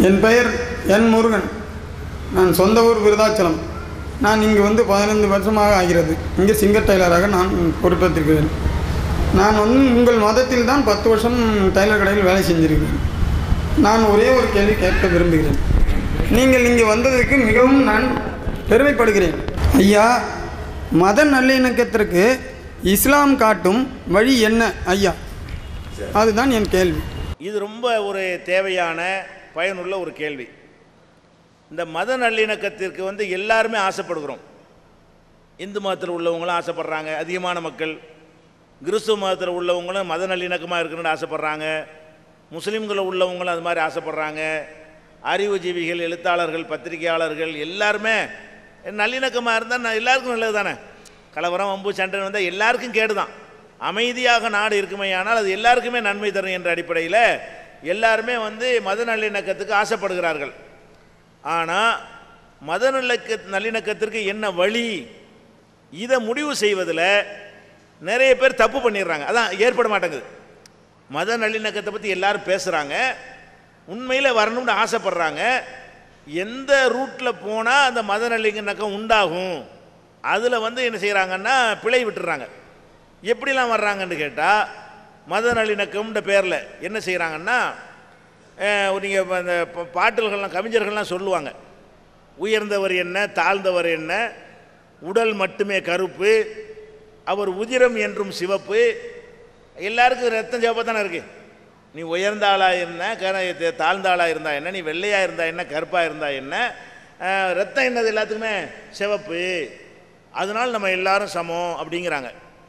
என் பெயர் என் முருகன் நான் சொந்த ஊர் விருதாச்சலம் நான் இங்கு வந்து பதினைந்து வருஷமாக ஆகிறது இங்கே சிங்கர் டெய்லராக நான் பொறுப்பேற்றிருக்கிறேன் நான் வந்து உங்கள் மதத்தில் தான் பத்து வருஷம் டெய்லர் கடையில் வேலை செஞ்சிருக்கிறேன் நான் ஒரே ஒரு கேள்வி கேட்க விரும்புகிறேன் நீங்கள் இங்கே வந்ததற்கு மிகவும் நான் பெருமைப்படுகிறேன் ஐயா மத நல்லிணக்கத்திற்கு இஸ்லாம் காட்டும் வழி என்ன ஐயா அதுதான் என் கேள்வி இது ரொம்ப ஒரு தேவையான பயனுள்ள ஒரு கேள்வி இந்த மத நல்லிணக்கத்திற்கு வந்து எல்லாருமே ஆசைப்படுகிறோம் இந்து மதத்தில் உள்ளவங்களும் ஆசைப்படுறாங்க அதிகமான மக்கள் கிறிஸ்துவ மதத்தில் உள்ளவங்களும் மத நல்லிணக்கமாக இருக்கணும்னு ஆசைப்படுறாங்க முஸ்லீம்களில் உள்ளவங்களும் அது மாதிரி ஆசைப்படுறாங்க அறிவுஜீவிகள் எழுத்தாளர்கள் பத்திரிகையாளர்கள் எல்லாருமே நல்லிணக்கமாக இருந்தால் நான் எல்லாருக்கும் நல்லது தானே கலவரம் வம்பு சண்டை வந்தால் எல்லாருக்கும் கேடு தான் அமைதியாக நாடு இருக்குமேயானால் அது எல்லாருக்குமே நன்மை தரும் என்ற அடிப்படையில் எல்லாருமே வந்து மத நல்லிணக்கத்துக்கு ஆசைப்படுகிறார்கள் ஆனால் மத நல்லக்க நல்லிணக்கத்திற்கு என்ன வழி இதை முடிவு செய்வதில் நிறைய பேர் தப்பு பண்ணிடுறாங்க அதான் ஏற்பட மாட்டேங்குது மத நல்லிணக்கத்தை பற்றி எல்லாரும் பேசுகிறாங்க உண்மையில் வரணும்னு ஆசைப்படுறாங்க எந்த ரூட்டில் போனால் அந்த மத நல்லிணக்கம் உண்டாகும் அதில் வந்து என்ன செய்கிறாங்கன்னா பிழை விட்டுறாங்க எப்படிலாம் வர்றாங்கன்னு கேட்டால் மத நல்லிணக்கம்ன்ற பேரில் என்ன செய்கிறாங்கன்னா நீங்கள் அந்த ப- பாடல்கள்லாம் கவிஞர்கள்லாம் சொல்லுவாங்க உயர்ந்தவர் என்ன தாழ்ந்தவர் என்ன உடல் மட்டுமே கருப்பு அவர் உதிரம் என்றும் சிவப்பு எல்லாருக்கும் ரத்தம் சிவப்பாக தானே இருக்குது நீ உயர்ந்த ஆளாக என்ன கர தே- தாழ்ந்த ஆளாக இருந்தா என்ன நீ வெள்ளையாக இருந்தா என்ன கருப்பாக இருந்தா என்ன அஹ், ரத்தம் என்னது எல்லாத்துக்குமே சிவப்பு அதனால் நம்ம எல்லாரும் சமம் அப்படிங்கிறாங்க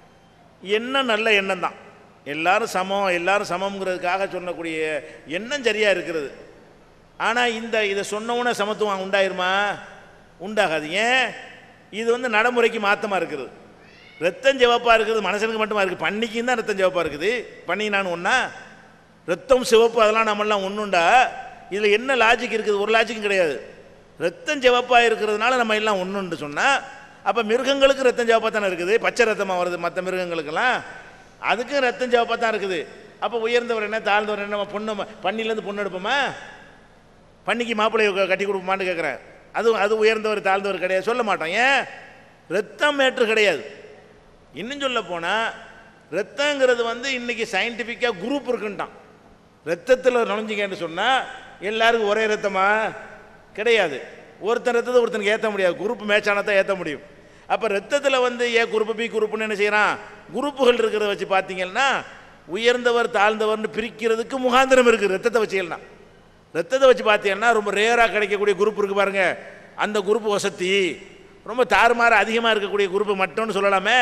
எண்ணம் நல்ல எண்ணம் தான் எல்லாரும் சமம் எல்லாரும் சமம்ங்கிறதுக்காக சொல்லக்கூடிய எண்ணம் சரியாக இருக்கிறது ஆனால் இந்த இதை சொன்னவுடனே சமத்துவம் உண்டாயிருமா உண்டாகாது ஏன் இது வந்து நடைமுறைக்கு மாற்றமாக இருக்குது ரத்தம் சிவப்பாக இருக்குது மனுஷனுக்கு மட்டுமா இருக்குது பன்னிக்கும் தான் ரத்தம் சிவப்பாக இருக்குது பண்ணி நான் ஒன்றா ரத்தம் சிவப்பு அதெல்லாம் நம்மெல்லாம் ஒன்றுண்டா இதில் என்ன லாஜிக் இருக்குது ஒரு லாஜிக்கும் கிடையாது ரத்தம் சிவப்பாக இருக்கிறதுனால நம்ம எல்லாம் ஒன்றுன்னு சொன்னால் அப்போ மிருகங்களுக்கு ரத்தம் சிவப்பாக தானே இருக்குது பச்சை ரத்தமாக வருது மற்ற மிருகங்களுக்கெல்லாம் அதுக்கும் ரத்தம் சிவப்பாக தான் இருக்குது அப்போ உயர்ந்தவர் என்ன தாழ்ந்தவர் என்ன பொண்ணு பண்ணிலேருந்து பொண்ணு எடுப்போமா பண்ணிக்கு மாப்பிள்ளையை கட்டி கொடுப்போமான்னு கேட்குறேன் அது அது உயர்ந்தவர் தாழ்ந்தவர் கிடையாது சொல்ல மாட்டோம் ஏன் ரத்தம் மேட்ரு கிடையாது இன்னும் சொல்ல போனால் ரத்தங்கிறது வந்து இன்னைக்கு சயின்டிஃபிக்காக குரூப் இருக்குன்ட்டான் ரத்தத்தில் நுழைஞ்சிங்கன்னு சொன்னால் எல்லாருக்கும் ஒரே ரத்தமா கிடையாது ஒருத்தன் ரத்தத்தை ஒருத்தனுக்கு ஏற்ற முடியாது குரூப் மேட்சான தான் ஏற்ற முடியும் அப்போ ரத்தத்தில் வந்து ஏ குரூப் பி குரூப்னு என்ன செய்கிறான் குரூப்புகள் இருக்கிறத வச்சு பார்த்தீங்கன்னா உயர்ந்தவர் தாழ்ந்தவர்னு பிரிக்கிறதுக்கு முகாந்திரம் இருக்குது ரத்தத்தை வச்சுக்கலாம் ரத்தத்தை வச்சு பார்த்தீங்கன்னா ரொம்ப ரேராக கிடைக்கக்கூடிய குரூப் இருக்குது பாருங்க அந்த குரூப் வசதி ரொம்ப தாறுமாறு அதிகமாக இருக்கக்கூடிய குரூப் மட்டும்னு சொல்லலாமே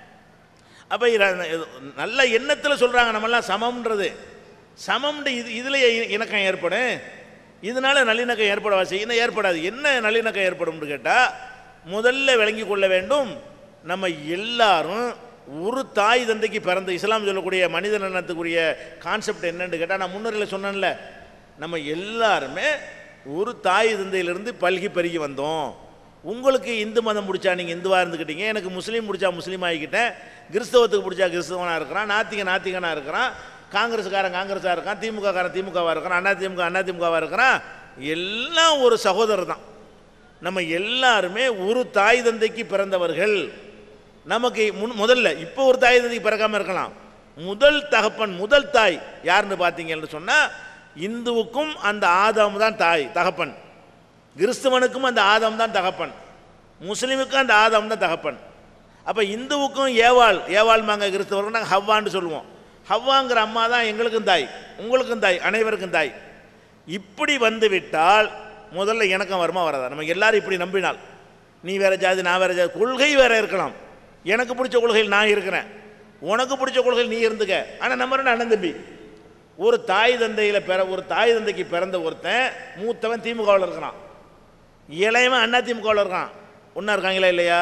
அப்போ நல்ல எண்ணத்தில் சொல்கிறாங்க நம்மெல்லாம் சமம்ன்றது சமம்ன்ற இது இதில் இணக்கம் ஏற்படும் இதனால நல்லிணக்கம் ஏற்படவா செய்யணும் ஏற்படாது என்ன நல்லிணக்கம் ஏற்படும்னு கேட்டால் முதல்ல விளங்கி கொள்ள வேண்டும் நம்ம எல்லாரும் ஒரு தாய் தந்தைக்கு பிறந்த இஸ்லாம் சொல்லக்கூடிய மனித நலத்துக்குரிய கான்செப்ட் என்னன்னு கேட்டால் நான் முன்னுரையில் சொன்னேன்ல நம்ம எல்லாருமே ஒரு தாய் தந்தையிலிருந்து பல்கி பெருகி வந்தோம் உங்களுக்கு இந்து மதம் பிடிச்சா நீங்கள் இந்துவாக இருந்துக்கிட்டீங்க எனக்கு முஸ்லீம் பிடிச்சா முஸ்லீம் ஆகிக்கிட்டேன் கிறிஸ்தவத்துக்கு பிடிச்சா கிறிஸ்தவனாக இருக்கிறான் நாத்திக நாத்திகனாக இருக்கிறான் காங்கிரஸ்காரன் காங்கிரஸாக இருக்கான் திமுக காரன் திமுகவாக இருக்கிறான் அண்ணா திமுக அண்ணா திமுகவாக இருக்கிறான் எல்லாம் ஒரு சகோதரர் தான் நம்ம எல்லாருமே ஒரு தாய் தந்தைக்கு பிறந்தவர்கள் நமக்கு முன் முதல்ல இப்போ ஒரு தாய் தந்தைக்கு பிறக்காமல் இருக்கலாம் முதல் தகப்பன் முதல் தாய் யாருன்னு பார்த்தீங்கன்னு சொன்னால் இந்துவுக்கும் அந்த ஆதாம் தான் தாய் தகப்பன் கிறிஸ்துவனுக்கும் அந்த ஆதாம் தான் தகப்பன் முஸ்லீமுக்கும் அந்த ஆதாம் தான் தகப்பன் அப்போ இந்துவுக்கும் ஏவாள் ஏவாள்மாங்க கிறிஸ்தவர்கள் நாங்கள் ஹவ்வான்னு சொல்லுவோம் ஹவ்வாங்கிற அம்மா தான் எங்களுக்கும் தாய் உங்களுக்கும் தாய் அனைவருக்கும் தாய் இப்படி வந்து விட்டால் முதல்ல இணக்கம் வருமா வராதா நம்ம எல்லாரும் இப்படி நம்பினால் நீ வேற ஜாதி நான் வேற ஜாதி கொள்கை வேற இருக்கலாம் எனக்கு பிடிச்ச கொள்கையில் நான் இருக்கிறேன் உனக்கு பிடிச்ச கொள்கையில் நீ இருந்துக்க ஆனால் நம்ம ரெண்டு அண்ணன் தம்பி ஒரு தாய் தந்தையில் பிற ஒரு தாய் தந்தைக்கு பிறந்த ஒருத்தன் மூத்தவன் திமுகவில் இருக்கிறான் இளையவன் அண்ணா திமுகவில் இருக்கான் ஒன்றா இருக்காங்களா இல்லையா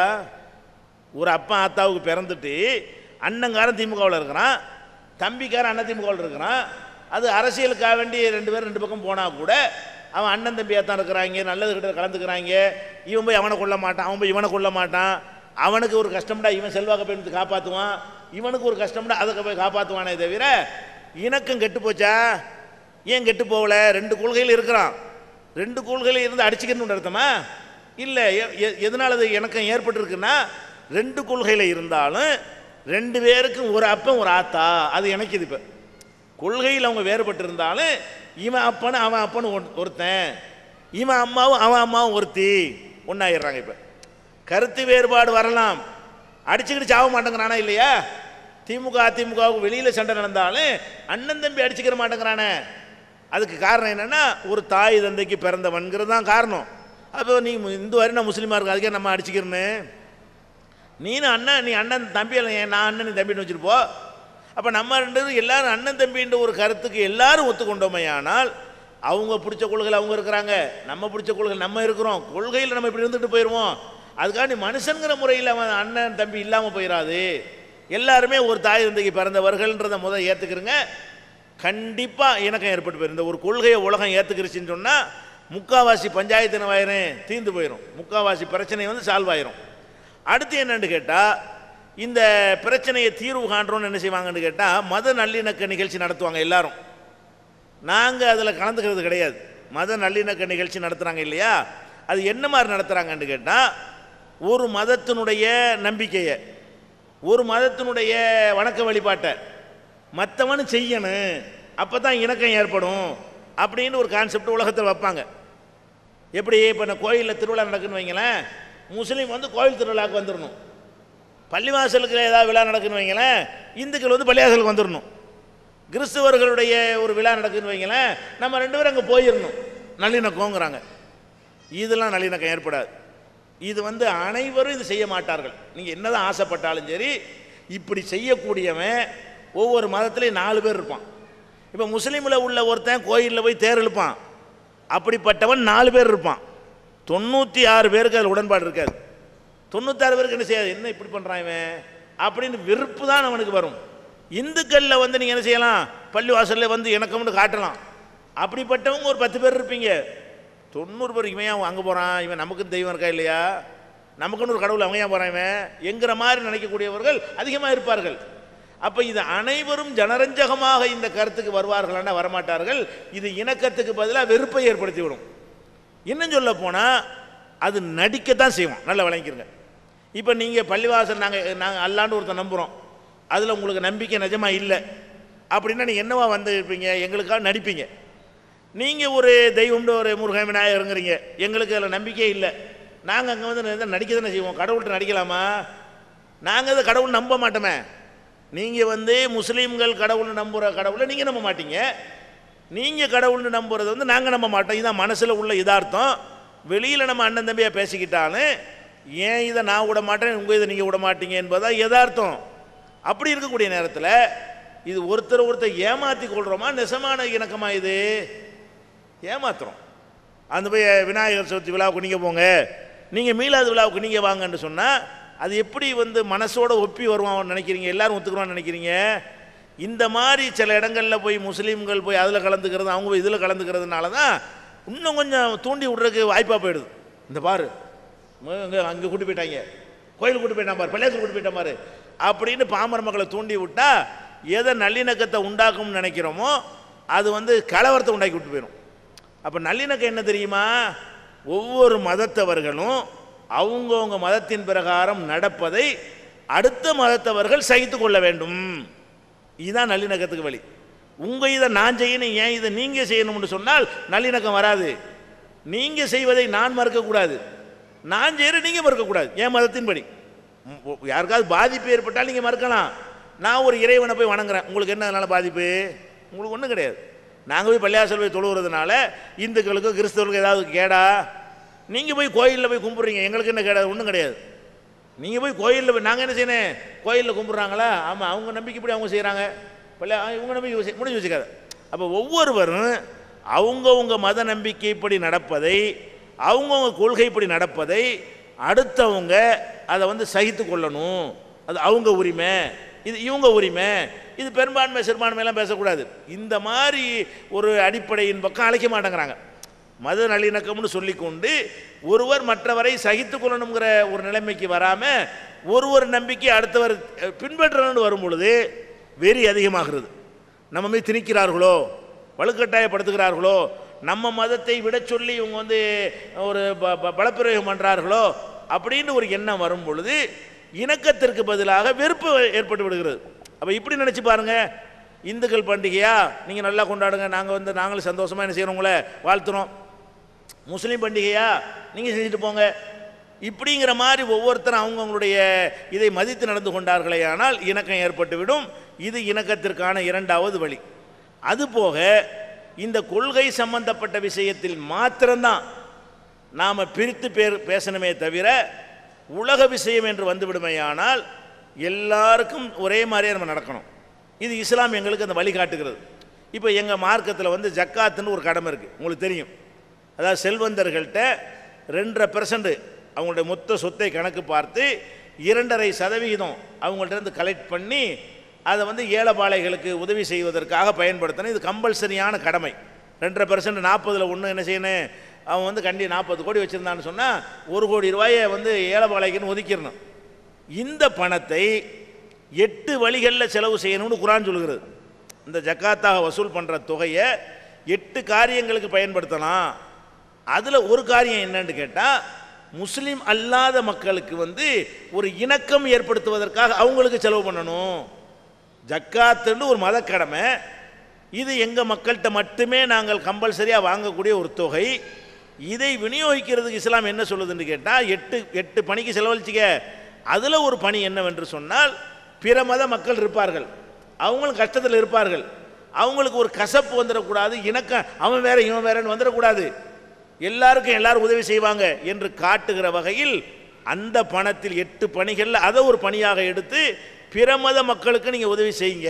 ஒரு அப்பா ஆத்தாவுக்கு பிறந்துட்டு அண்ணங்காரன் திமுகவில் இருக்கிறான் தம்பிக்காரன் அண்ணா திமுகவில் இருக்கிறான் அது அரசியலுக்காக வேண்டி ரெண்டு பேரும் ரெண்டு பக்கம் போனால் கூட அவன் அண்ணன் தம்பியாக தான் இருக்கிறாங்க நல்லது கிட்ட கலந்துக்கிறாங்க இவன் போய் அவனை கொல்ல மாட்டான் அவன் போய் இவனை கொல்ல மாட்டான் அவனுக்கு ஒரு கஷ்டம்டா இவன் செல்வாக்க போய் காப்பாற்றுவான் இவனுக்கு ஒரு கஷ்டம்டா அதை போய் காப்பாற்றுவானே தவிர இணக்கம் கெட்டு போச்சா ஏன் கெட்டு போகல ரெண்டு கொள்கையில் இருக்கிறான் ரெண்டு கொள்கையில் இருந்து அடிச்சுக்கணும்னு அர்த்தமா இல்லை எ- எ- எதனால அது இணக்கம் ஏற்பட்டிருக்குன்னா ரெண்டு கொள்கையில் இருந்தாலும் ரெண்டு பேருக்கும் ஒரு அப்பன் ஒரு ஆத்தா அது இணைக்குது இப்போ கொள்கையில் அவங்க வேறுபட்டு இருந்தாலும் இவன் அப்பனு அவன் அப்பனு ஒன்- ஒருத்தன் இவன் அம்மாவும் அவன் அம்மாவும் ஒருத்தி ஒன்றாயிடுறாங்க இப்போ கருத்து வேறுபாடு வரலாம் அடிச்சுக்கிட்டு சாவ மாட்டேங்கிறானா இல்லையா திமுக அதிமுகவுக்கு வெளியில் சண்டை நடந்தாலும் அண்ணன் தம்பி அடிச்சுக்கிற மாட்டேங்கிறானே அதுக்கு காரணம் என்னன்னா ஒரு தாய் தந்தைக்கு பிறந்தவன்கிறது தான் காரணம் அப்போ நீ மு- இந்து வரை நான் முஸ்லீமாக இருக்கு அதுக்கே நம்ம அடிச்சுக்கிறேன்னு நீனும் அண்ணன் நீ அண்ணன் தம்பி இல்லை, நான் அண்ணன் நீ தம்பின்னு வச்சுட்டு போ அப்போ நம்ம ரெண்டு பேரும் எல்லாரும் அண்ணன் தம்பின்ற ஒரு கருத்துக்கு எல்லாரும் ஒத்துக்கொண்டோமையானால் அவங்க பிடிச்ச கொள்கையில் அவங்க இருக்கிறாங்க நம்ம பிடிச்ச கொள்கை நம்ம இருக்கிறோம் கொள்கையில் நம்ம இப்படி இருந்துட்டு போயிடுவோம் அதுக்காண்டி மனுஷங்கிற முறையில் அவன் அண்ணன் தம்பி இல்லாமல் போயிடாது எல்லாருமே ஒரு தாய் தந்தைக்கு பிறந்தவர்கள்ன்றதை முதல் ஏற்றுக்கிறங்க கண்டிப்பாக இணக்கம் ஏற்பட்டு போயிரும் இந்த ஒரு கொள்கையை உலகம் ஏற்றுக்கிருச்சுன்னு சொன்னால் முக்காவாசி பஞ்சாயத்து ஆயிரும் தீர்ந்து போயிடும் முக்காவாசி பிரச்சனை வந்து சால்வ் ஆயிரும் அடுத்து என்னன்னு கேட்டால் இந்த பிரச்சனையை தீர்வு காண்றோம்னு என்ன செய்வாங்கன்னு கேட்டால் மத நல்லிணக்க நிகழ்ச்சி நடத்துவாங்க எல்லாரும் நாங்கள் அதில் கலந்துக்கிறது கிடையாது மத நல்லிணக்க நிகழ்ச்சி நடத்துகிறாங்க இல்லையா அது என்ன மாதிரி நடத்துகிறாங்கன்னு கேட்டால் ஒரு மதத்தினுடைய நம்பிக்கையை ஒரு மதத்தினுடைய வணக்க வழிபாட்டை மற்றவனு செய்யணும் அப்போ தான் இணக்கம் ஏற்படும் அப்படின்னு ஒரு கான்செப்ட் உலகத்தில் வைப்பாங்க எப்படி இப்போ நான் கோயிலில் திருவிழா நடக்குன்னு வைங்களேன் முஸ்லீம் வந்து கோயில் திருவிழாவுக்கு வந்துடணும் பள்ளிவாசலுக்கு ஏதாவது விழா நடக்குன்னு வைங்களேன் இந்துக்கள் வந்து பள்ளிவாசலுக்கு வந்துடணும் கிறிஸ்துவர்களுடைய ஒரு விழா நடக்குன்னு வைங்களேன் நம்ம ரெண்டு பேரும் அங்கே போயிடணும் நல்லிணக்கங்கிறாங்க இதெல்லாம் நல்லிணக்கம் ஏற்படாது இது வந்து அனைவரும் இது செய்ய மாட்டார்கள் நீங்கள் என்னதான் ஆசைப்பட்டாலும் சரி இப்படி செய்யக்கூடியவன் ஒவ்வொரு மதத்துலேயும் நாலு பேர் இருப்பான் இப்போ முஸ்லீமில் உள்ள ஒருத்தன் கோயிலில் போய் தேர் இழுப்பான் அப்படிப்பட்டவன் நாலு பேர் இருப்பான் தொண்ணூற்றி ஆறு பேருக்கு அதில் உடன்பாடு இருக்காது தொண்ணூத்தாறு பேருக்கு என்ன செய்யாது என்ன இப்படி பண்ணுறான் இவன் அப்படின்னு வெறுப்பு தான் அவனுக்கு வரும் இந்துக்களில் வந்து நீங்கள் என்ன செய்யலாம் பள்ளி வாசலில் வந்து இணக்கம்னு காட்டலாம் அப்படிப்பட்டவங்க ஒரு பத்து பேர் இருப்பீங்க தொண்ணூறு பேர் இவன் ஏன் அங்கே போகிறான் இவன் நமக்குன்னு தெய்வம் இருக்கா இல்லையா நமக்குன்னு ஒரு கடவுள் அவங்க ஏன் போகிறான் இவன் என்கிற மாதிரி நினைக்கக்கூடியவர்கள் அதிகமாக இருப்பார்கள் அப்போ இது அனைவரும் ஜனரஞ்சகமாக இந்த கருத்துக்கு வருவார்களான வரமாட்டார்கள் இது இணக்கத்துக்கு பதிலாக வெறுப்பை ஏற்படுத்தி விடும் இன்னும் சொல்ல போனால் அது நடிக்கத்தான் செய்வோம் நல்லா விளங்கிக்கிறங்க இப்போ நீங்கள் பள்ளிவாசல் நாங்கள் நாங்கள் அல்லாண்டு ஒருத்தன் நம்புகிறோம் அதில் உங்களுக்கு நம்பிக்கை நிஜமாக இல்லை அப்படின்னா நீங்கள் என்னவா வந்து இருப்பீங்க எங்களுக்காக நடிப்பீங்க நீங்கள் ஒரு தெய்வம்னு ஒரு முருகன் விநாயகருங்கிறீங்க எங்களுக்கு அதில் நம்பிக்கையே இல்லை நாங்கள் அங்கே வந்து ந- நடிக்க தானே செய்வோம் கடவுள்கிட்ட நடிக்கலாமா நாங்கள் அதை கடவுள் நம்ப மாட்டோமே நீங்கள் வந்து முஸ்லீம்கள் கடவுள்னு நம்புகிற கடவுளை நீங்கள் நம்ப மாட்டீங்க நீங்கள் கடவுள்னு நம்புறது வந்து நாங்கள் நம்ப மாட்டோம் இதான் மனசில் உள்ள இதார்த்தம் வெளியில் நம்ம அண்ணன் தம்பியாக பேசிக்கிட்டாலும் ஏன் இதை நான் விட மாட்டேன் உங்கள் இதை நீங்கள் விட மாட்டீங்க என்பதா யதார்த்தம் அப்படி இருக்கக்கூடிய நேரத்தில் இது ஒருத்தர் ஒருத்தர் ஏமாற்றி கொள்கிறோமா நெசமான இணக்கமா இது ஏமாத்துறோம் அந்த போய் விநாயகர் சதுர்த்தி விழாவுக்கு நீங்கள் போங்க நீங்கள் மீளாது விழாவுக்கு நீங்கள் வாங்கன்னு சொன்னால் அது எப்படி வந்து மனசோட ஒப்பி வருவான்னு நினைக்கிறீங்க எல்லாரும் ஒத்துக்குறோம்னு நினைக்கிறீங்க இந்த மாதிரி சில இடங்களில் போய் முஸ்லீம்கள் போய் அதில் கலந்துக்கிறது அவங்க போய் இதில் கலந்துக்கிறதுனால தான் இன்னும் கொஞ்சம் தூண்டி விட்றதுக்கு வாய்ப்பாக போயிடுது இந்த பாரு இங்கே அங்கே கூட்டி போயிட்டாங்க கோயில் கூட்டி போயிட்டான் பாரு பள்ளியாசல் கூட்டி போயிட்டான் பாரு அப்படின்னு பாமர மக்களை தூண்டி விட்டா எதை நல்லிணக்கத்தை உண்டாக்கும்னு நினைக்கிறோமோ அது வந்து கலவரத்தை உண்டாக்கி விட்டு போயிடும் அப்போ நல்லிணக்கம் என்ன தெரியுமா ஒவ்வொரு மதத்தவர்களும் அவங்கவுங்க மதத்தின் பிரகாரம் நடப்பதை அடுத்த மதத்தவர்கள் சகித்து கொள்ள வேண்டும் இதுதான் நல்லிணக்கத்துக்கு வழி உங்கள் இதை நான் செய்யணும் ஏன் இதை நீங்கள் செய்யணும்னு சொன்னால் நல்லிணக்கம் வராது நீங்கள் செய்வதை நான் மறுக்கக்கூடாது நான் செய்கிற நீங்கள் மறுக்கக்கூடாது என் மதத்தின்படி ம், ஒ- யாருக்காவது பாதிப்பு ஏற்பட்டால் நீங்கள் மறுக்கலாம் நான் ஒரு இறைவனை போய் வணங்குறேன் உங்களுக்கு என்ன அதனால் பாதிப்பு உங்களுக்கு ஒன்றும் கிடையாது நாங்கள் போய் பள்ளியாசல் போய் தொழுகிறதுனால இந்துக்களுக்கோ கிறிஸ்தவர்களுக்கோ ஏதாவது கேடா நீங்கள் போய் கோயிலில் போய் கும்பிட்றீங்க எங்களுக்கு என்ன கேடாது ஒன்றும் கிடையாது நீங்கள் போய் கோயிலில் போய் நாங்கள் என்ன செய்யணும் கோயிலில் கும்பிட்றாங்களா ஆமாம் அவங்க நம்பிக்கைப்படி அவங்க செய்கிறாங்க பள்ளியா ஆ, இவங்க நம்பிக்கை செய்- முடிஞ்சு வச்சுக்காத அப்போ ஒவ்வொருவரும் அவங்கவுங்க மத நம்பிக்கைப்படி நடப்பதை அவங்கவுங்க கொள்கைப்படி நடப்பதை அடுத்தவங்க அதை வந்து சகித்து கொள்ளணும் அது அவங்க உரிமை இது இவங்க உரிமை இது பெரும்பான்மை சிறுபான்மையெல்லாம் பேசக்கூடாது இந்த மாதிரி ஒரு அடிப்படையின் பக்கம் அழைக்க மாட்டேங்கிறாங்க மத நல்லிணக்கம்னு சொல்லிக்கொண்டு ஒருவர் மற்றவரை சகித்து கொள்ளணுங்கிற ஒரு நிலைமைக்கு வராமல் ஒருவர் நம்பிக்கை அடுத்தவர் அஹ், பின்பற்றணும்னு வரும் பொழுது வெறி அதிகமாகிறது நம்ம மீது திணிக்கிறார்களோ வலுக்கட்டாயப்படுத்துகிறார்களோ நம்ம மதத்தை விட சொல்லி இவங்க வந்து ஒரு ப- ப- பலப்பிரயோகம் பண்ணுறார்களோ அப்படின்னு ஒரு எண்ணம் வரும் பொழுது இணக்கத்திற்கு பதிலாக வெறுப்பு ஏற்பட்டு விடுகிறது அப்போ இப்படி நினச்சி பாருங்க இந்துக்கள் பண்டிகையா நீங்கள் நல்லா கொண்டாடுங்க நாங்கள் வந்து நாங்களும் சந்தோஷமாக என்ன செய்கிறோம் உங்களை வாழ்த்துறோம் முஸ்லீம் பண்டிகையா நீங்கள் செஞ்சுட்டு போங்க இப்படிங்கிற மாதிரி ஒவ்வொருத்தரும் அவங்கவுங்களுடைய இதை மதித்து நடந்து கொண்டார்களே ஆனால் இணக்கம் ஏற்பட்டுவிடும் இது இணக்கத்திற்கான இரண்டாவது வழி அதுபோக இந்த கொள்கை சம்பந்தப்பட்ட விஷயத்தில் மாத்திரம்தான் நாம் பிரித்து பேர் பேசணுமே தவிர உலக விஷயம் என்று வந்துவிடுமையானால் எல்லாருக்கும் ஒரே மாதிரியே நம்ம நடக்கணும் இது இஸ்லாம் எங்களுக்கு அந்த வழி காட்டுகிறது இப்போ எங்கள் மார்க்கத்தில் வந்து ஜக்காத்துன்னு ஒரு கடமை இருக்குது உங்களுக்கு தெரியும் அதாவது செல்வந்தர்கள்ட்ட ரெண்டரை பெர்சன்ட் அவங்களுடைய மொத்த சொத்தை கணக்கு பார்த்து இரண்டரை சதவிகிதம் அவங்கள்ட்ட இருந்து கலெக்ட் பண்ணி அதை வந்து ஏழைபாளைகளுக்கு உதவி செய்வதற்காக பயன்படுத்தணும் இது கம்பல்சரியான கடமை ரெண்டரை பெர்சன்ட் நாற்பதில் ஒன்று என்ன செய்யணும் அவன் வந்து கண்டி நாற்பது கோடி வச்சுருந்தான்னு சொன்னால் ஒரு கோடி ரூபாயை வந்து ஏழைபாளைக்குன்னு ஒதுக்கிடணும் இந்த பணத்தை எட்டு வழிகளில் செலவு செய்யணும்னு குரான் சொல்கிறது இந்த ஜக்காத்தாக வசூல் பண்ணுற தொகையை எட்டு காரியங்களுக்கு பயன்படுத்தலாம் அதில் ஒரு காரியம் என்னன்னு கேட்டால் முஸ்லீம் அல்லாத மக்களுக்கு வந்து ஒரு இணக்கம் ஏற்படுத்துவதற்காக அவங்களுக்கு செலவு பண்ணணும் ஜக்காத்துன்னு ஒரு மதக்கடமை இது எங்கள் மக்கள்கிட்ட மட்டுமே நாங்கள் கம்பல்சரியாக வாங்கக்கூடிய ஒரு தொகை இதை விநியோகிக்கிறதுக்கு இஸ்லாம் என்ன சொல்லுதுன்னு கேட்டால் எட்டு எட்டு பணிக்கு செலவழிச்சிக்க அதில் ஒரு பணி என்னவென்று சொன்னால் பிற மத மக்கள் இருப்பார்கள் அவங்களும் கஷ்டத்தில் இருப்பார்கள் அவங்களுக்கு ஒரு கசப்பு வந்துடக்கூடாது இணக்கம் அவன் வேற இவன் வேறன்னு வந்துடக்கூடாது எல்லாருக்கும் எல்லாரும் உதவி செய்வாங்க என்று காட்டுகிற வகையில் அந்த பணத்தில் எட்டு பணிகளில் அதை ஒரு பணியாக எடுத்து பிற மத மக்களுக்கு நீங்கள் உதவி செய்யுங்க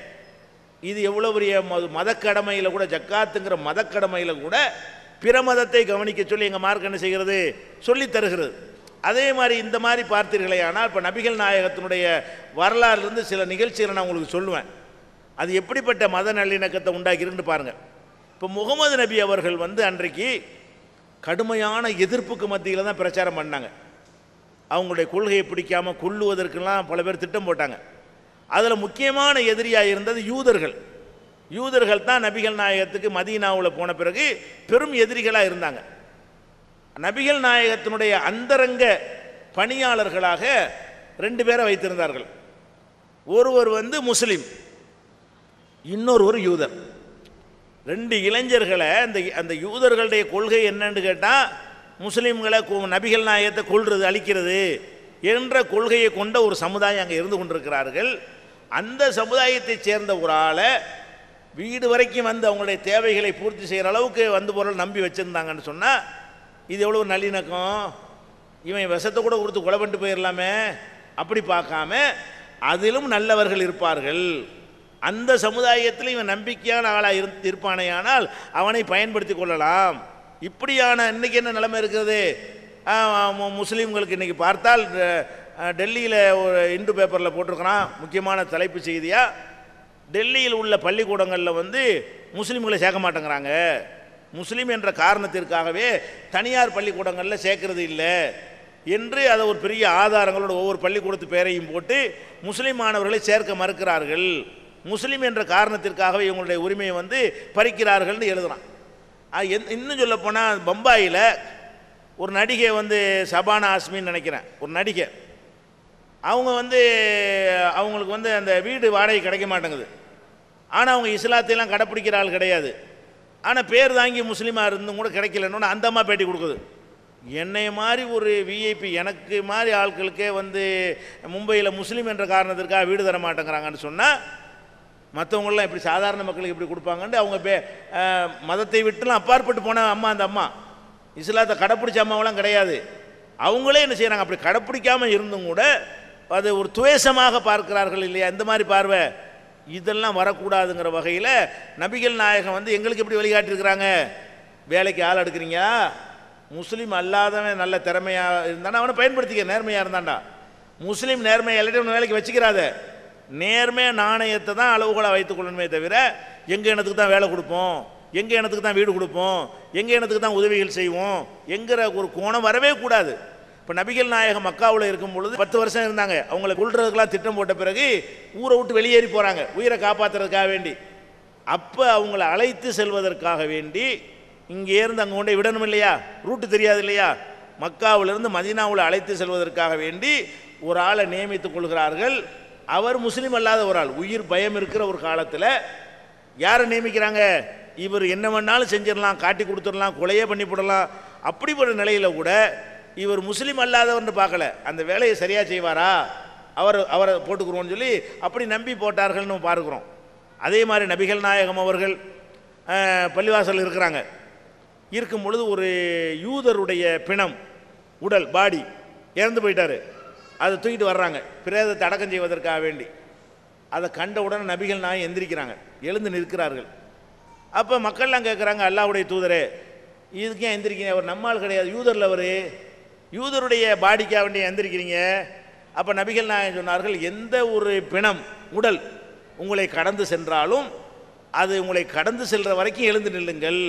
இது எவ்வளோ பெரிய மத- மதக்கடமையில் கூட ஜக்காத்துங்கிற மதக்கடமையில் கூட பிற மதத்தை கவனிக்க சொல்லி எங்கள் மார்க் என்ன செய்கிறது சொல்லித் தருகிறது அதே மாதிரி இந்த மாதிரி பார்த்தீர்களே ஆனால் இப்போ நபிகள் நாயகத்தினுடைய வரலாறுலேருந்து சில நிகழ்ச்சிகளை நான் உங்களுக்கு சொல்லுவேன் அது எப்படிப்பட்ட மத நல்லிணக்கத்தை உண்டாக்கிருன்னு பாருங்கள் இப்போ முகமது நபி அவர்கள் வந்து அன்றைக்கு கடுமையான எதிர்ப்புக்கு மத்தியில் தான் பிரச்சாரம் பண்ணாங்க அவங்களுடைய கொள்கையை பிடிக்காம கொல்லுவதற்கெல்லாம் பல பேர் திட்டம் போட்டாங்க அதில் முக்கியமான எதிரியாக இருந்தது யூதர்கள் யூதர்கள் தான் நபிகள் நாயகத்துக்கு மதீனாவில் போன பிறகு பெரும் எதிரிகளாக இருந்தாங்க நபிகள் நாயகத்தினுடைய அந்தரங்க பணியாளர்களாக ரெண்டு பேரை வைத்திருந்தார்கள் ஒருவர் வந்து முஸ்லீம் இன்னொருவர் யூதர் ரெண்டு இளைஞர்களை அந்த அந்த யூதர்களுடைய கொள்கை என்னன்னு கேட்டால் முஸ்லீம்களை கு- நபிகள் நாயகத்தை கொள்றது அழிக்கிறது என்ற கொள்கையை கொண்ட ஒரு சமுதாயம் அங்கே இருந்து கொண்டிருக்கிறார்கள் அந்த சமுதாயத்தைச் சேர்ந்த ஒரு ஆளை வீடு வரைக்கும் வந்து அவங்களுடைய தேவைகளை பூர்த்தி செய்கிற அளவுக்கு வந்து பொருள் நம்பி வச்சுருந்தாங்கன்னு சொன்னால் இது எவ்வளோ ஒரு நல்லிணக்கம் இவன் விஷத்தை கூட கொடுத்து கொலை பண்ணிட்டு போயிடலாமே அப்படி பார்க்காம அதிலும் நல்லவர்கள் இருப்பார்கள் அந்த சமுதாயத்தில் இவன் நம்பிக்கையான ஆளாக இரு இருப்பானேயானால் அவனை பயன்படுத்தி கொள்ளலாம் இப்படியான இன்னைக்கு என்ன நிலைமை இருக்கிறது ஆ, மு- முஸ்லீம்களுக்கு இன்னைக்கு பார்த்தால் டெல்லியில் ஒரு இந்து பேப்பரில் போட்டிருக்கிறான் முக்கியமான தலைப்பு செய்தியாக டெல்லியில் உள்ள பள்ளிக்கூடங்களில் வந்து முஸ்லீம்களை சேர்க்க மாட்டேங்கிறாங்க முஸ்லீம் என்ற காரணத்திற்காகவே தனியார் பள்ளிக்கூடங்களில் சேர்க்கறது இல்லை என்று அதை ஒரு பெரிய ஆதாரங்களோட ஒவ்வொரு பள்ளிக்கூடத்து பேரையும் போட்டு முஸ்லீம் மாணவர்களை சேர்க்க மறுக்கிறார்கள் முஸ்லீம் என்ற காரணத்திற்காகவே இவங்களுடைய உரிமையை வந்து பறிக்கிறார்கள்னு எழுதுறான் அது என்- இன்னும் சொல்ல போனால் பம்பாயில் ஒரு நடிகை வந்து சபானா ஆஸ்மின்னு நினைக்கிறேன் ஒரு நடிகை அவங்க வந்து அவங்களுக்கு வந்து அந்த வீடு வாடகை கிடைக்க மாட்டேங்குது ஆனால் அவங்க இஸ்லாத்தையெல்லாம் கடைப்பிடிக்கிற ஆள் கிடையாது ஆனால் பேர் தாங்கி முஸ்லீமாக இருந்தும் கூட கிடைக்கலன்னு அந்த அம்மா பேட்டி கொடுக்குது என்னை மாதிரி ஒரு விஐபி எனக்கு மாதிரி ஆட்களுக்கே வந்து மும்பையில் முஸ்லீம் என்ற காரணத்திற்காக வீடு தர மாட்டேங்கிறாங்கன்னு சொன்னால் மற்றவங்களாம் இப்படி சாதாரண மக்களுக்கு இப்படி கொடுப்பாங்கன்ட்டு அவங்க பே அஹ், மதத்தை விட்டுலாம் அப்பாற்பட்டு போன அம்மா அந்த அம்மா இஸ்லாத்தை கடைப்பிடிச்ச அம்மாவெல்லாம் கிடையாது அவங்களே என்ன செய்கிறாங்க அப்படி கடைப்பிடிக்காமல் இருந்தும் கூட அது ஒரு துவேஷமாக பார்க்கிறார்கள் இல்லையா இந்த மாதிரி பார்வை இதெல்லாம் வரக்கூடாதுங்கிற வகையில் நபிகள் நாயகம் வந்து எங்களுக்கு எப்படி வழிகாட்டியிருக்கிறாங்க வேலைக்கு ஆள் எடுக்கிறீங்க முஸ்லீம் அல்லாதவன் நல்ல திறமையாக இருந்தானா அவனை பயன்படுத்திக்க நேர்மையாக இருந்தான்டா முஸ்லீம் நேர்மையை எல்லாத்தையும் வேலைக்கு வச்சுக்கிறாத நேர்மை நாணயத்தை தான் அளவுகோலாக வைத்துக் கொள்ளணுமே தவிர எங்கள் இனத்துக்கு தான் வேலை கொடுப்போம் எங்கள் இனத்துக்கு தான் வீடு கொடுப்போம் எங்கள் இனத்துக்கு தான் உதவிகள் செய்வோம் என்கிற ஒரு கோணம் வரவே கூடாது இப்போ நபிகள் நாயகம் மக்காவில் இருக்கும் பொழுது பத்து வருஷம் இருந்தாங்க அவங்கள கொள்றதுக்கெல்லாம் திட்டம் போட்ட பிறகு ஊரை விட்டு வெளியேறி போகிறாங்க உயிரை காப்பாற்றுறதுக்காக வேண்டி அப்போ அவங்கள அழைத்து செல்வதற்காக வேண்டி இங்கே இருந்து அங்கே கொண்டே விடணும் இல்லையா ரூட்டு தெரியாது இல்லையா மக்காவிலிருந்து மதீனாவில் அழைத்து செல்வதற்காக வேண்டி ஒரு ஆளை நியமித்துக் கொள்கிறார்கள் அவர் முஸ்லீம் அல்லாத ஒரு ஆள் உயிர் பயம் இருக்கிற ஒரு காலத்தில் யாரை நியமிக்கிறாங்க இவர் என்ன வேணாலும் செஞ்சிடலாம் காட்டி கொடுத்துடலாம் கொலையே பண்ணி போடலாம் அப்படிப்பட்ட நிலையில் கூட இவர் முஸ்லீம் அல்லாதவர்னு பார்க்கல அந்த வேலையை சரியாக செய்வாரா அவர் அவரை போட்டுக்குருவோன்னு சொல்லி அப்படி நம்பி போட்டார்கள்னு பார்க்குறோம் அதே மாதிரி நபிகள் நாயகம் அவர்கள் அஹ், பள்ளிவாசல் இருக்கிறாங்க இருக்கும் பொழுது ஒரு யூதருடைய பிணம் உடல் பாடி இறந்து போயிட்டாரு அதை தூக்கிட்டு வர்றாங்க பிரேதத்தை அடக்கம் செய்வதற்காக வேண்டி அதை கண்ட உடனே நபிகள் நாய் எந்திரிக்கிறாங்க எழுந்து நிற்கிறார்கள் அப்போ மக்கள்லாம் கேட்குறாங்க அல்லாஹ்வுடைய தூதரே இதுக்கு ஏன் எந்திரிக்கிறீங்க அவர் நம்மால் கிடையாது யூதரில் அவர் யூதருடைய பாடிக்காக வேண்டி எந்திரிக்கிறீங்க அப்போ நபிகள் நாயகம் சொன்னார்கள் எந்த ஒரு பிணம் உடல் உங்களை கடந்து சென்றாலும் அது உங்களை கடந்து செல்ற வரைக்கும் எழுந்து நில்லுங்கள்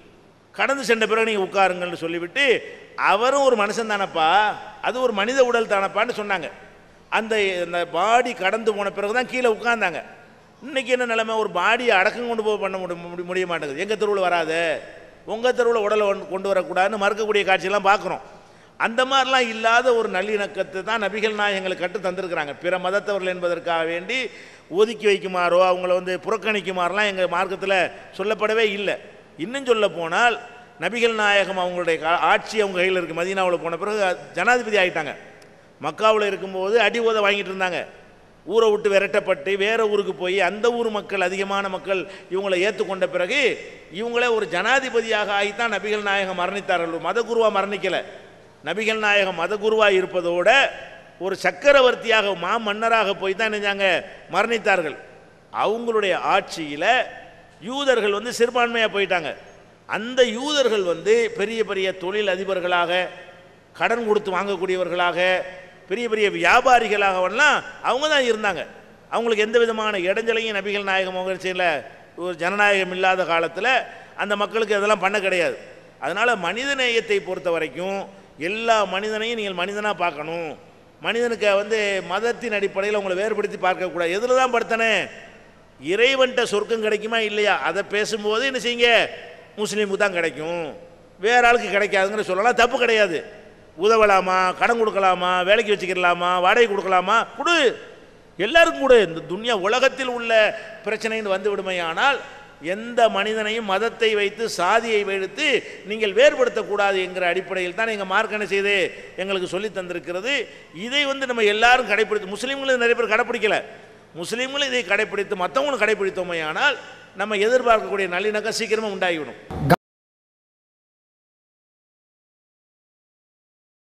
கடந்து சென்ற பிறகு நீங்கள் உட்காருங்கள்னு சொல்லிவிட்டு அவரும் ஒரு மனுஷன் தானப்பா அது ஒரு மனித உடல் தானப்பான்னு சொன்னாங்க அந்த அந்த பாடி கடந்து போன பிறகு தான் கீழே உட்கார்ந்தாங்க இன்னைக்கு என்ன நிலைமை ஒரு பாடியை அடக்கம் கொண்டு போய் பண்ண முடி முடி- முடிய மாட்டேங்குது எங்கள் தெருவில் வராது உங்கள் தெருவில் உடலை கொண்டு- கொண்டு வரக்கூடாதுன்னு மறுக்கக்கூடிய காட்சியெல்லாம் பார்க்குறோம் அந்த மாதிரிலாம் இல்லாத ஒரு நல்லிணக்கத்தை தான் நபிகள் நாயகங்களுக்கு கற்று தந்திருக்கிறாங்க பிற மதத்தவர்கள் என்பதற்காக வேண்டி ஒதுக்கி வைக்குமாறோ அவங்கள வந்து புறக்கணிக்குமாறெல்லாம் எங்கள் மார்க்கத்தில் சொல்லப்படவே இல்லை இன்னும் சொல்ல போனால் நபிகள் நாயகம் அவங்களுடைய கா- ஆட்சி அவங்க கையில் இருக்குது மதீனாவில் போன பிறகு ஜனாதிபதி ஆகிட்டாங்க மக்காவில் இருக்கும்போது அடி உத வாங்கிட்டு இருந்தாங்க ஊரை விட்டு விரட்டப்பட்டு வேற ஊருக்கு போய் அந்த ஊர் மக்கள் அதிகமான மக்கள் இவங்களை ஏற்றுக்கொண்ட பிறகு இவங்களே ஒரு ஜனாதிபதியாக ஆகித்தான் நபிகள் நாயகம் மரணித்தார்கள் மதகுருவாக மரணிக்கலை நபிகள் நாயகம் மதகுருவாக இருப்பதோட ஒரு சக்கரவர்த்தியாக மா மன்னராக போய் தான் நினைஞ்சாங்க மரணித்தார்கள் அவங்களுடைய ஆட்சியில் யூதர்கள் வந்து சிறுபான்மையாக போயிட்டாங்க அந்த யூதர்கள் வந்து பெரிய பெரிய தொழில் அதிபர்களாக கடன் கொடுத்து வாங்கக்கூடியவர்களாக பெரிய பெரிய வியாபாரிகளாகவெல்லாம் அவங்க தான் இருந்தாங்க அவங்களுக்கு எந்த விதமான இடைஞ்சலையும் நபிகள் நாயகம் அவங்க செய்யல ஒரு ஜனநாயகம் இல்லாத காலத்தில் அந்த மக்களுக்கு அதெல்லாம் பண்ண கிடையாது அதனால் மனித நேயத்தை பொறுத்த வரைக்கும் எல்லா மனிதனையும் நீங்கள் மனிதனாக பார்க்கணும் மனிதனுக்கு வந்து மதத்தின் அடிப்படையில் உங்களை வேறுபடுத்தி பார்க்கக்கூடாது எதில் தான் படுத்தனே இறைவன்கிட்ட சொர்க்கம் கிடைக்குமா இல்லையா அதை பேசும்போது என்ன செய்யுங்க முஸ்லீமுக்கு தான் கிடைக்கும் வேற ஆளுக்கு கிடைக்காதுங்கிற சொல்லலாம் தப்பு கிடையாது உதவலாமா கடன் கொடுக்கலாமா வேலைக்கு வச்சுக்கிடலாமா வாடகை கொடுக்கலாமா கொடு எல்லாருக்கும் கொடு இந்த துன்யா உலகத்தில் உள்ள பிரச்சனைன்னு வந்து விடுமையானால் எந்த மனிதனையும் மதத்தை வைத்து சாதியை வைத்து நீங்கள் வேறுபடுத்தக்கூடாது என்கிற அடிப்படையில் தான் எங்கள் மார்க் என்ன செய்து எங்களுக்கு சொல்லி தந்திருக்கிறது இதை வந்து நம்ம எல்லாரும் கடைப்பிடித்து முஸ்லீம்களும் நிறைய பேர் கடைப்பிடிக்கல முஸ்லீம்களும் இதை கடைப்பிடித்து மற்றவங்களும் கடைப்பிடித்தோமையானால் நம்ம எதிர்பார்க்கக்கூடிய நல்லிணக்கம் சீக்கிரமாக உண்டாகிவிடும்